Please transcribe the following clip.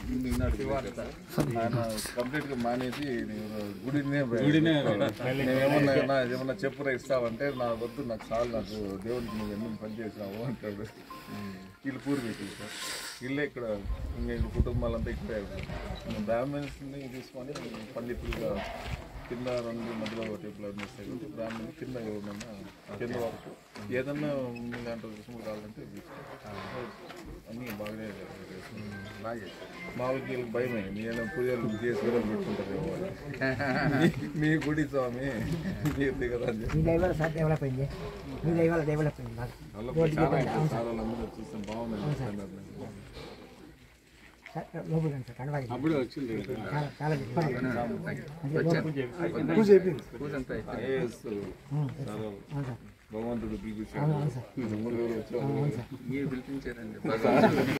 ఆయన కంప్లీట్ గా మానేసి నేను గుడినే ఏమన్నా నా- ఏమన్నా చెప్పురా ఇస్తావంటే నా వద్దు నాకు చాలు నాకు దేవుడికి నువ్వు ఎందుకు పని చేసినావు అంటాడు వీళ్ళు పూర్వీకులు సార్ వీళ్ళే ఇక్కడ ఇంకా వీళ్ళ కుటుంబాలంతా ఇక్కడే బ్రాహ్మణ్స్ తీసుకొని పండితులుగా కింద రెండు మధ్యలో ఒకటి ప్లాన్ చేస్తాయి కాబట్టి బ్రాహ్మణులు కింద ఎవరన్నా కింద వరకు ఏదన్నా మీ దాంట్లో రుసుములు కావాలంటే తీసుకో. అన్నీ బాగానే బాగా మా ఊరికి వీళ్ళకి భయమే నేను పూజలు చేసి కూడా పెట్టుకుంటారు మీ- మీ గుడి స్వామి మీరు కదా అని చెప్పి మీ దైవాల సార్ డెవలప్ అయింది మీ దైవాల డెవలప్ అయింది బాగా వాళ్ళకి చాలా ఇష్టం. చాలా వాళ్ళందరూ చూస్తే బాగుందని చెప్తున్నారు. సార్ లోపల రండి సార్ కనవాలి అప్పుడే వచ్చింది చాలా చాలా ఇబ్బంది. ఐఏఎస్ చాలా అవును సార్ భగవంతుడు పిలిపించాడు ముగ్గురు వచ్చారు అవును సార్ మీరు పిలిపించారండి